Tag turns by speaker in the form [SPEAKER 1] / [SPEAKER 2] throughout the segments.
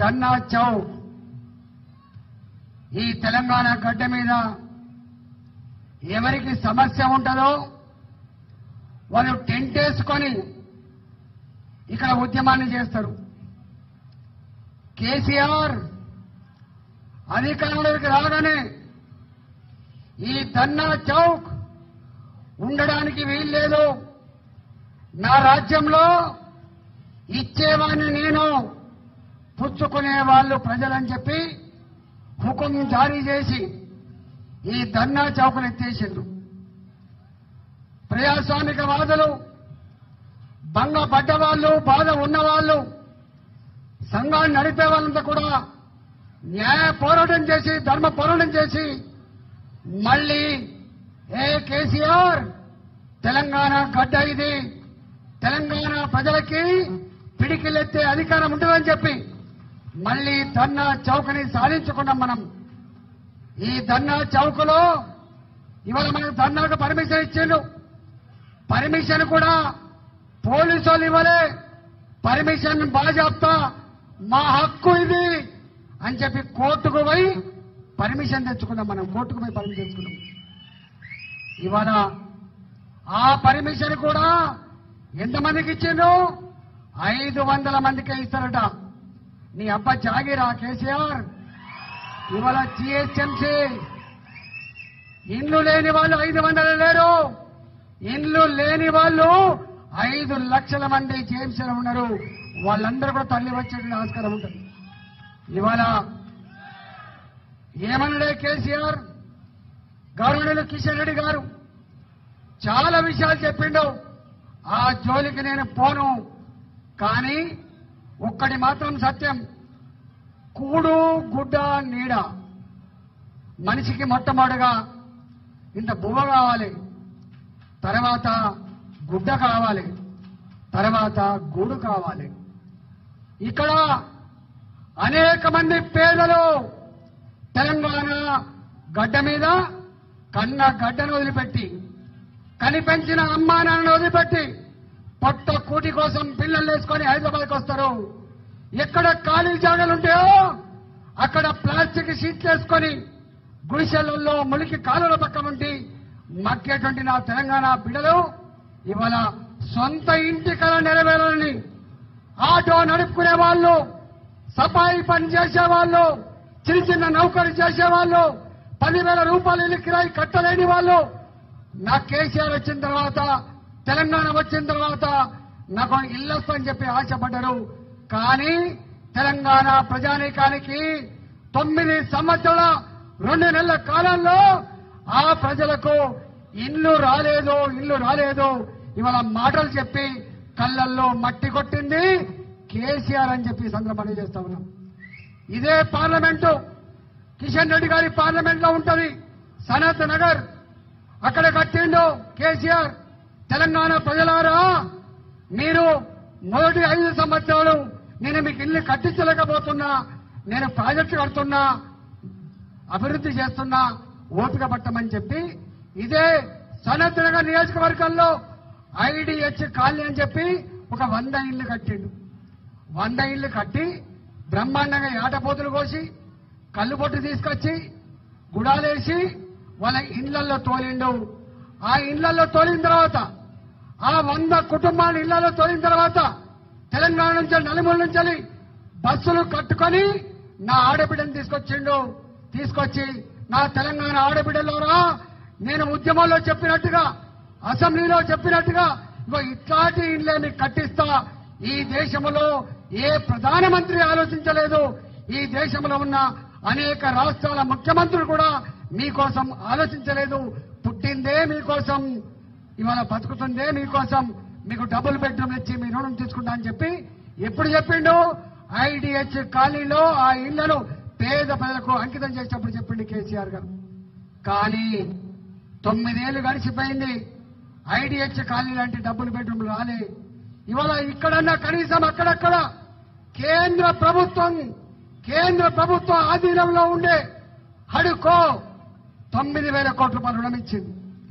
[SPEAKER 1] ధర్నా చౌక్ ఈ తెలంగాణ గడ్డ మీద ఎవరికి సమస్య ఉంటుందో వాళ్ళు టెంట్ వేసుకొని ఇక్కడ ఉద్యమాన్ని చేస్తారు కేసీఆర్ అధికారంలోకి రాగానే ఈ ధర్నా చౌక్ ఉండడానికి వీల్లేదు నా రాజ్యంలో ఇచ్చేవాడిని నేను పుచ్చుకునే వాళ్ళు ప్రజలని చెప్పి హుకుం జారీ చేసి ఈ ధర్నా చౌకను ఎత్తేసిండ్రు ప్రజాస్వామిక వాదులు భంగపడ్డ వాళ్ళు బాధ ఉన్నవాళ్ళు సంఘాన్ని నడిపే వాళ్ళంతా కూడా న్యాయ పోరాటం చేసి ధర్మ పోరాటం చేసి మళ్ళీ ఏ కేసీఆర్ తెలంగాణ గడ్డ ఇది తెలంగాణ ప్రజలకి పిడికిలెత్తే అధికారం ఉంటుందని చెప్పి మళ్ళీ ధర్నా చౌకని సాధించుకున్నాం మనం ఈ ధర్నా చౌకలో ఇవాళ మనకు ధర్నాకు పర్మిషన్ ఇచ్చిండు పర్మిషన్ కూడా పోలీసు వాళ్ళు ఇవ్వలే పర్మిషన్ బాజాప్తా మా హక్కు ఇది అని చెప్పి కోర్టుకు పోయి పర్మిషన్ తెచ్చుకున్నాం మనం కోర్టుకు పోయి పర్మిషన్ తెచ్చుకున్నాం ఇవాళ ఆ పర్మిషన్ కూడా ఎంతమందికి ఇచ్చిండు ఐదు వందల మందికే ఇస్తారట నీ అబ్బ జాగిరా కేసీఆర్ ఇవాళ జిహెచ్ఎంసీ ఇండ్లు లేని వాళ్ళు ఐదు వందలు లేరు ఇండ్లు లేని వాళ్ళు ఐదు లక్షల మంది జేమ్స్లో ఉన్నారు వాళ్ళందరూ కూడా తల్లి వచ్చేటువంటి ఆస్కారం ఉంటుంది ఇవాళ ఏమన్నాడే కేసీఆర్ గవర్నర్ కిషన్ రెడ్డి గారు చాలా విషయాలు చెప్పిండు ఆ జోలికి నేను పోను కానీ ఒక్కటి మాత్రం సత్యం కూడు గుడ్డ నీడ మనిషికి మొట్టమొదటిగా ఇంత బువ్వ కావాలి తర్వాత గుడ్డ కావాలి తర్వాత గూడు కావాలి ఇక్కడ అనేక మంది పేదలు తెలంగాణ గడ్డ మీద కన్న గడ్డను వదిలిపెట్టి కనిపెంచిన అమ్మా నాన్నను వదిలిపెట్టి పొట్ట కూటి కోసం పిల్లలు వేసుకొని హైదరాబాద్కి వస్తారు ఎక్కడ ఖాళీ జాగాలు ఉంటాయో అక్కడ ప్లాస్టిక్ షీట్లు వేసుకొని గుడిసెలలో ములికి కాలువల పక్క ఉండి మక్కేటువంటి నా తెలంగాణ బిడ్డలు ఇవాళ సొంత ఇంటి కళ నెరవేరాలని ఆటో నడుపుకునే వాళ్ళు సఫాయి పని చేసే వాళ్ళు చిన్న చిన్న నౌకరు చేసే వాళ్ళు పదివేల రూపాయలు ఇల్లు కిరాయి కట్టలేని వాళ్ళు నా కేసీఆర్ వచ్చిన తర్వాత తెలంగాణ వచ్చిన తర్వాత నాకు ఇల్లు వస్తుందని చెప్పి ఆశపడ్డారు కానీ తెలంగాణ ప్రజానీకానికి తొమ్మిది సంవత్సరాల రెండు నెలల కాలంలో ఆ ప్రజలకు ఇల్లు రాలేదు ఇల్లు రాలేదు ఇవాళ మాటలు చెప్పి కళ్ళల్లో మట్టి కొట్టింది కేసీఆర్ అని చెప్పి ఈ సందర్భంగా చేస్తా ఉన్నాం ఇదే పార్లమెంటు కిషన్ రెడ్డి గారి పార్లమెంట్ లో ఉంటది సనత్ నగర్ అక్కడ కట్టిండు కేసీఆర్ తెలంగాణ ప్రజలారా మీరు మొదటి ఐదు సంవత్సరాలు నేను మీకు ఇల్లు కట్టించలేకపోతున్నా నేను ప్రాజెక్టు కడుతున్నా అభివృద్ధి చేస్తున్నా ఓపిక పట్టమని చెప్పి ఇదే సనత్ నగర్ నియోజకవర్గంలో ఐడిహెచ్ కాలనీ అని చెప్పి ఒక వంద ఇల్లు కట్టిండు వంద ఇల్లు కట్టి బ్రహ్మాండంగా ఏటపోతులు కోసి కళ్ళు పొట్టు తీసుకొచ్చి గుడాలేసి వాళ్ళ ఇళ్లలో తోలిండు ఆ ఇళ్లలో తోలిన తర్వాత ఆ వంద కుటుంబాల ఇళ్లలో తోలిన తర్వాత తెలంగాణ నుంచి నలుమూల నుంచి బస్సులు కట్టుకొని నా ఆడబిడ్డను తీసుకొచ్చిండు తీసుకొచ్చి నా తెలంగాణ ఆడబిడ్డలోరా నేను ఉద్యమంలో చెప్పినట్టుగా అసెంబ్లీలో చెప్పినట్టుగా ఇగో ఇట్లాంటి ఇళ్ళే మీకు కట్టిస్తా ఈ దేశంలో ఏ ప్రధానమంత్రి ఆలోచించలేదు ఈ దేశంలో ఉన్న అనేక రాష్ట్రాల ముఖ్యమంత్రులు కూడా మీకోసం ఆలోచించలేదు పుట్టిందే మీకోసం ఇవాళ బతుకుతుందే మీకోసం మీకు డబుల్ బెడ్రూమ్ ఇచ్చి మీ రుణం తీసుకుంటా అని చెప్పి ఎప్పుడు చెప్పిండు ఐడిహెచ్ కాలనీలో ఆ ఇళ్లను పేద ప్రజలకు అంకితం చేసేటప్పుడు చెప్పిండు కేసీఆర్ గారు కానీ తొమ్మిదేళ్లు గడిచిపోయింది ఐడిహెచ్ కాలనీ లాంటి డబ్బులు బెడ్రూమ్ రాలే ఇవాళ ఇక్కడన్నా కనీసం అక్కడక్కడ కేంద్ర ప్రభుత్వం కేంద్ర ప్రభుత్వం ఆధీనంలో ఉండే హడుకో తొమ్మిది వేల కోట్ల రూపాయలు రుణం ఇచ్చింది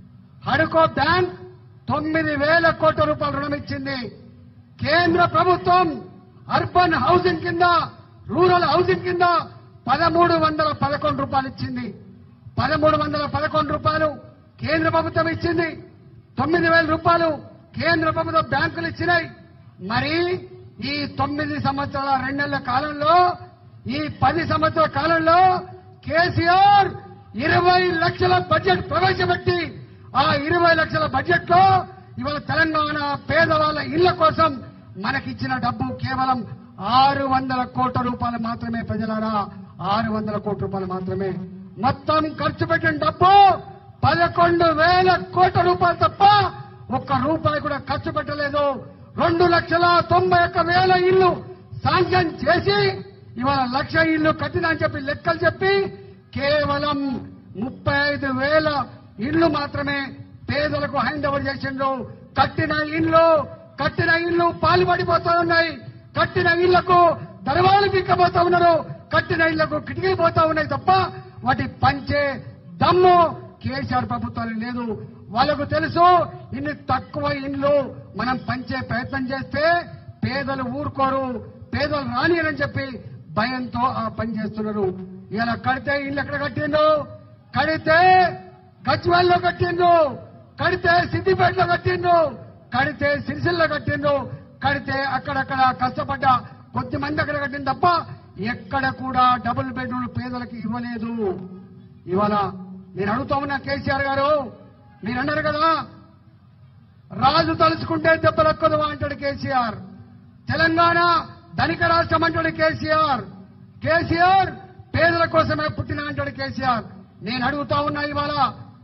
[SPEAKER 1] హడుకో బ్యాంక్ తొమ్మిది వేల కోట్ల రూపాయలు రుణం ఇచ్చింది కేంద్ర ప్రభుత్వం అర్బన్ హౌసింగ్ కింద రూరల్ హౌసింగ్ కింద పదమూడు వందల పదకొండు రూపాయలు ఇచ్చింది పదమూడు వందల పదకొండు రూపాయలు కేంద్ర ప్రభుత్వం ఇచ్చింది తొమ్మిది వేల రూపాయలు కేంద్ర ప్రభుత్వం బ్యాంకులు ఇచ్చినాయి మరి ఈ తొమ్మిది సంవత్సరాల రెండేళ్ల కాలంలో ఈ పది సంవత్సరాల కాలంలో కేసీఆర్ ఇరవై లక్షల బడ్జెట్ ప్రవేశపెట్టి ఆ ఇరవై లక్షల బడ్జెట్ లో ఇవాళ తెలంగాణ పేదవాళ్ళ ఇళ్ల కోసం మనకిచ్చిన డబ్బు కేవలం ఆరు వందల కోట్ల రూపాయలు మాత్రమే ప్రజలారా ఆరు వందల కోట్ల రూపాయలు మాత్రమే మొత్తం ఖర్చు పెట్టిన డబ్బు పదకొండు వేల కోట్ల రూపాయలు తప్ప ఒక్క రూపాయి కూడా ఖర్చు పెట్టలేదు రెండు లక్షల తొంభై ఒక్క వేల ఇల్లు శాంక్షన్ చేసి ఇవాళ లక్ష ఇల్లు కట్టినా అని చెప్పి లెక్కలు చెప్పి కేవలం ముప్పై ఐదు వేల ఇళ్లు మాత్రమే పేదలకు హ్యాండ్ ఓవర్ చేసిండ్రు కట్టిన ఇల్లు కట్టిన ఇల్లు పాలు పడిపోతూ ఉన్నాయి కట్టిన ఇళ్లకు దర్వాలు పిక్కబోతా ఉన్నారు కట్టిన ఇళ్లకు కిటికీలు పోతా ఉన్నాయి తప్ప వాటి పంచే దమ్ము కేసీఆర్ ప్రభుత్వానికి లేదు వాళ్ళకు తెలుసు ఇన్ని తక్కువ ఇండ్లు మనం పంచే ప్రయత్నం చేస్తే పేదలు ఊరుకోరు పేదలు రానియరని చెప్పి భయంతో ఆ పని చేస్తున్నారు ఇలా కడితే ఇల్లు ఎక్కడ కట్టిండు కడితే గజ్వాల్లో కట్టిండు కడితే సిద్దిపేటలో కట్టిండు కడితే సిరిసిల్లో కట్టిండు కడితే అక్కడక్కడ కష్టపడ్డ కొద్ది మంది అక్కడ కట్టింది తప్ప ఎక్కడ కూడా డబుల్ బెడ్రూమ్ పేదలకు ఇవ్వలేదు ఇవాళ నేను అడుగుతా ఉన్నా కేసీఆర్ గారు మీరు అన్నారు కదా రాజు తలుచుకుంటే దెబ్బలక్కదు అంటాడు కేసీఆర్ తెలంగాణ ధనిక రాష్ట్రం అంటాడు కేసీఆర్ కేసీఆర్ పేదల కోసమే పుట్టిన అంటాడు కేసీఆర్ నేను అడుగుతా ఉన్నా ఇవాళ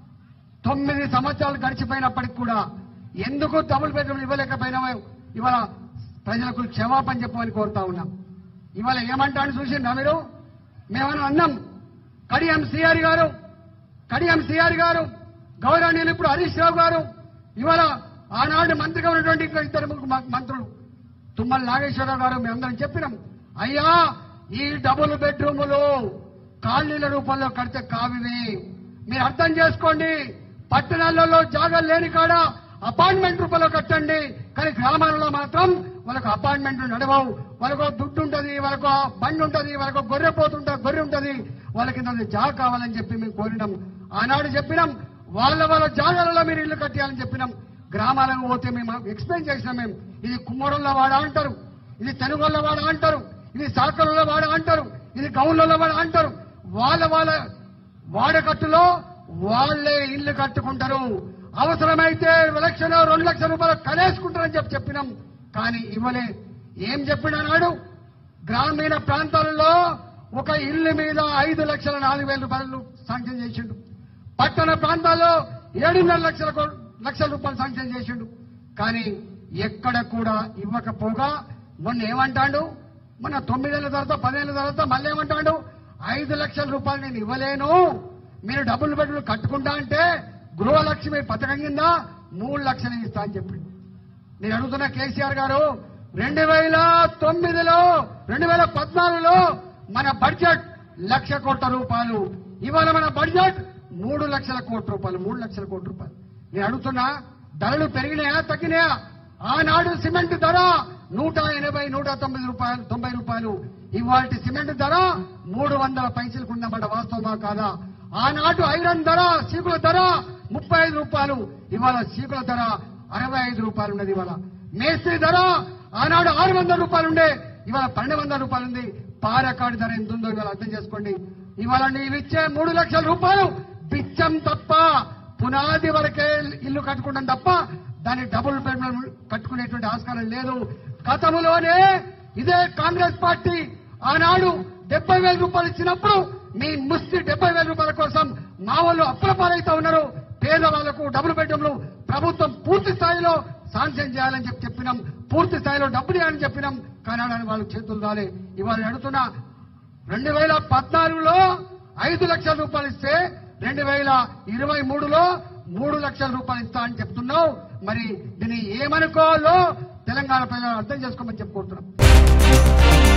[SPEAKER 1] తొమ్మిది సంవత్సరాలు గడిచిపోయినప్పటికి కూడా ఎందుకు డబుల్ బెడ్రూమ్ ఇవ్వలేకపోయినా ఇవాళ ప్రజలకు క్షమాపణ చెప్పమని కోరుతా ఉన్నాం ఇవాళ ఏమంటాను చూసిండ్రా మీరు మేమన్నా అన్నాం కడియం సిఆర్ గారు కడియం సిఆర్ గారు గౌరవనీయులు ఇప్పుడు హరీష్ రావు గారు ఇవాళ ఆనాడు మంత్రిగా ఉన్నటువంటి ఇంకా ఇద్దరు ముగ్గురు మ- మంత్రులు తుమ్మల నాగేశ్వరరావు గారు మేమందరం చెప్పినాం అయ్యా ఈ డబుల్ బెడ్రూములు కాలనీల రూపంలో కడితే కావివి మీరు అర్థం చేసుకోండి పట్టణాలలో జాగాలు లేని కాడ అపార్ట్మెంట్ రూపంలో కట్టండి కానీ గ్రామాలలో మాత్రం వాళ్ళకు అపార్ట్మెంట్ నడవవు వాళ్ళకు దుడ్డు ఉంటది వాళ్ళకు బండి ఉంటది వాళ్ళకు గొర్రె పోతుంటది గొర్రె ఉంటది వాళ్ళకి ఇంత జాగా కావాలని చెప్పి మేము కోరినాం ఆనాడు చెప్పినాం వాళ్ళ వాళ్ళ జాగాలలో మీరు ఇల్లు కట్టాలని చెప్పినాం గ్రామాలకు పోతే మేము ఎక్స్ప్లెయిన్ చేసినాం మేము ఇది కుమ్మరుల వాడ అంటారు ఇది తెనుగోళ్ళ వాడ అంటారు ఇది సాకరుల వాడ అంటారు ఇది గౌన్ల వాడ అంటారు వాళ్ళ వాళ్ళ వాడకట్టులో వాళ్ళే ఇల్లు కట్టుకుంటారు అవసరమైతే ఎలక్షన్ రెండు లక్షల రూపాయలు కనేసుకుంటారని చెప్పి చెప్పినాం కానీ ఇవ్వలే ఏం చెప్పినాడు గ్రామీణ ప్రాంతాలలో ఒక ఇల్లు మీద ఐదు లక్షల నాలుగు వేల రూపాయలు శాంక్షన్ చేసిండు పట్టణ ప్రాంతాల్లో ఏడున్నర లక్షల కో- లక్షల రూపాయలు శాంక్షన్ చేసిండు కానీ ఎక్కడ కూడా ఇవ్వకపోగా మొన్న ఏమంటాడు మొన్న తొమ్మిదేళ్ల తర్వాత పదేళ్ల తర్వాత మళ్ళీ ఏమంటాడు ఐదు లక్షల రూపాయలు నేను ఇవ్వలేను మీరు డబ్బులు బెడ్లు కట్టుకుంటా అంటే గృహలక్ష్మి పథకం కింద మూడు లక్షలు ఇస్తా అని చెప్పిండు నేను అడుగుతున్న కేసీఆర్ గారు రెండు వేల తొమ్మిదిలో రెండు వేల పద్నాలుగులో మన బడ్జెట్ లక్ష కోట్ల రూపాయలు ఇవాళ మన బడ్జెట్ మూడు లక్షల కోట్ల రూపాయలు మూడు లక్షల కోట్ల రూపాయలు నేను అడుగుతున్నా ధరలు పెరిగినాయా తగ్గినాయా ఆనాడు సిమెంట్ ధర నూట ఎనభై నూట తొమ్మిది రూపాయలు తొంభై రూపాయలు ఇవాటి సిమెంట్ ధర మూడు వందల పైసలకు ఉన్నమాట వాస్తవమా కాదా ఆనాడు ఐరన్ ధర సీకుల ధర ముప్పై ఐదు రూపాయలు ఇవాళ సీకుల ధర అరవై ఐదు రూపాయలు ఉన్నది ఇవాళ మేస్త్రి ధర ఆనాడు ఆరు వందల రూపాయలు ఉండే ఇవాళ పన్నెండు వందల రూపాయలు ఉంది పారకాడి ధర ఎంత ఉందో ఇవాళ అర్థం చేసుకోండి ఇవాళ నీవిచ్చే మూడు లక్షల రూపాయలు బిచ్చం తప్ప పునాది వరకే ఇల్లు కట్టుకుంటాం తప్ప దాన్ని డబుల్ బెడ్రూమ్ కట్టుకునేటువంటి ఆస్కారం లేదు గతంలోనే ఇదే కాంగ్రెస్ పార్టీ ఆనాడు డెబ్బై వేల రూపాయలు ఇచ్చినప్పుడు మీ ముస్తి డెబ్బై వేల రూపాయల కోసం మా వాళ్ళు అప్రపాలైతే ఉన్నారు పేదవాళ్లకు డబుల్ బెడ్రూమ్లు ప్రభుత్వం పూర్తి స్థాయిలో శాంక్షన్ చేయాలని చెప్పి చెప్పినాం పూర్తి స్థాయిలో డబ్బులు ఇవ్వాలని చెప్పినాం కానీ ఆడ వాళ్ళ చేతులు రాలే ఇవాళ అడుగుతున్నా రెండు వేల పద్నాలుగులో ఐదు లక్షల రూపాయలు ఇస్తే రెండు వేల ఇరవై మూడులో మూడు లక్షల రూపాయలు ఇస్తా అని చెప్తున్నావు మరి దీన్ని ఏమనుకోవాలో తెలంగాణ ప్రజలు అర్థం చేసుకోమని చెప్పుకుంటున్నాం